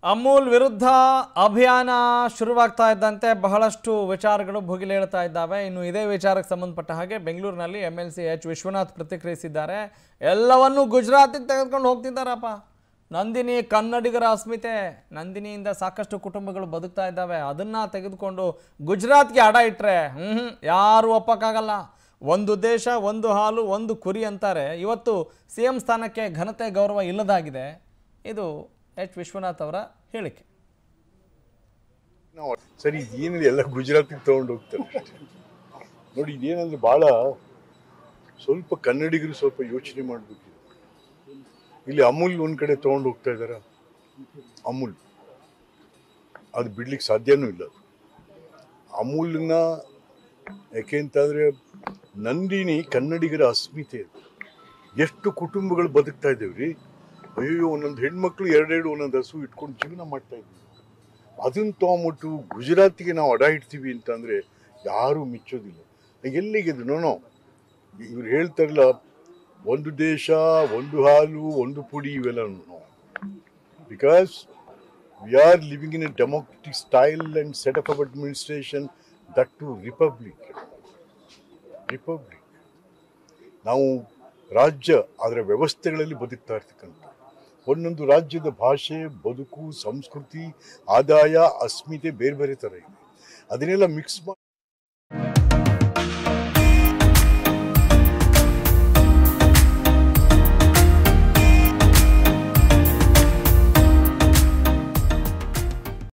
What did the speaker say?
ಅಮೂಲ್ ವಿರುದ್ಧ ಅಭಿಯಾನ ಶುರುವಾಗ್ತಾ ಇದ್ದಂತೆ ಬಹಳಷ್ಟು ವಿಚಾರಗಳು ಭುಗಿಲೇಳ್ತಾ ಇದ್ದಾವೆ ಇನ್ನು ಇದೇ ವಿಚಾರಕ್ಕೆ ಸಂಬಂಧಪಟ್ಟ ಹಾಗೆ ಬೆಂಗಳೂರಿನಲ್ಲಿ M L C H Vishwanath ಪ್ರತಿಕ್ರಿಯಿಸಿದ್ದಾರೆ ಎಲ್ಲವನ್ನೂ ಗುಜರಾತಿಗೆ ತೆಗೆದುಕೊಂಡು ಹೋಗ್ತಿದ್ದಾರಪ್ಪ ನಂದಿನಿ ಕನ್ನಡಿಗರ ಅಸ್ಮಿತೆ ನಂದಿನಿಯಿಂದ ಸಾಕಷ್ಟು ಕುಟುಂಬಗಳು ಬದುಕ್ತಾ ಇದ್ದಾವೆ ಅದನ್ನ ತೆಗೆದುಕೊಂಡು ಗುಜರಾತ್ಗೆ ಅಡ ಇಟ್ರೆ ಹ್ಞೂ ಯಾರು ಒಪ್ಪಕ್ಕಾಗಲ್ಲ ಒಂದು ದೇಶ ಒಂದು ಹಾಲು ಒಂದು ಕುರಿ ಅಂತಾರೆ ಇವತ್ತು ಸಿ ಎಂ ಸ್ಥಾನಕ್ಕೆ ಘನತೆ ಗೌರವ ಇಲ್ಲದಾಗಿದೆ ಇದು ಎಚ್ ವಿಶ್ವನಾಥ್ ಅವರ ಹೇಳಿಕೆ ನಾವು ಸರಿ ಇದೇನಿದೆ ಎಲ್ಲ ಗುಜರಾತಿಗೆ ತಗೊಂಡು ಹೋಗ್ತಾರೆ ಅಷ್ಟೇ. ನೋಡಿ ಇದೇನಂದ್ರೆ ಭಾಳ ಸ್ವಲ್ಪ ಕನ್ನಡಿಗರು ಸ್ವಲ್ಪ ಯೋಚನೆ ಮಾಡಬೇಕು ಇಲ್ಲಿ ಅಮೂಲ್ ಒಂದ್ ಕಡೆ ತಗೊಂಡು ಹೋಗ್ತಾ ಇದಾರ ಅಮೂಲ್ ಅದು ಬಿಡ್ಲಿಕ್ಕೆ ಸಾಧ್ಯನೂ ಇಲ್ಲ ಅದು. ಅಮೂಲ್ನ ಯಾಕೆ ಅಂತಂದ್ರೆ ನಂದಿನಿ ಕನ್ನಡಿಗರ ಅಸ್ಮಿತೆ ಅದು. ಎಷ್ಟು ಕುಟುಂಬಗಳು ಬದುಕ್ತಾ ಇದ್ದೇವ್ರಿ ಅಯ್ಯೋ ಒಂದೊಂದು ಹೆಣ್ಮಕ್ಳು ಎರಡೆರಡು ಒಂದೊಂದು ಹಸು ಇಟ್ಕೊಂಡು ಜೀವನ ಮಾಡ್ತಾ ಇದ್ವಿ ಅದನ್ನ ತೊಗೊಂಬಿಟ್ಟು ಗುಜರಾತಿಗೆ ನಾವು ಅಡ ಇಡ್ತೀವಿ ಅಂತಂದ್ರೆ ಯಾರೂ ಮಿಚ್ಚೋದಿಲ್ಲ ಎಲ್ಲಿಗೆ ನೋನೋ ಇವ್ರು ಹೇಳ್ತಾರಲ್ಲ ಒಂದು ದೇಶ ಒಂದು ಹಾಲು ಒಂದು ಪುಡಿ ಇವೆಲ್ಲ because we are living in a democratic style and set up of administration that to republic republic ನಾವು ರಾಜ್ಯ ಅದರ ವ್ಯವಸ್ಥೆಗಳಲ್ಲಿ ಬದುಕ್ತಾ ಇರ್ತಕ್ಕಂಥ ಒಂದೊಂದು ರಾಜ್ಯದ ಭಾಷೆ ಬದುಕು ಸಂಸ್ಕೃತಿ ಆದಾಯ ಅಸ್ಮಿತೆ ಬೇರೆ ಬೇರೆ ಥರ ಇದೆ ಅದನ್ನೆಲ್ಲ ಮಿಕ್ಸ್ ಮಾಡಿ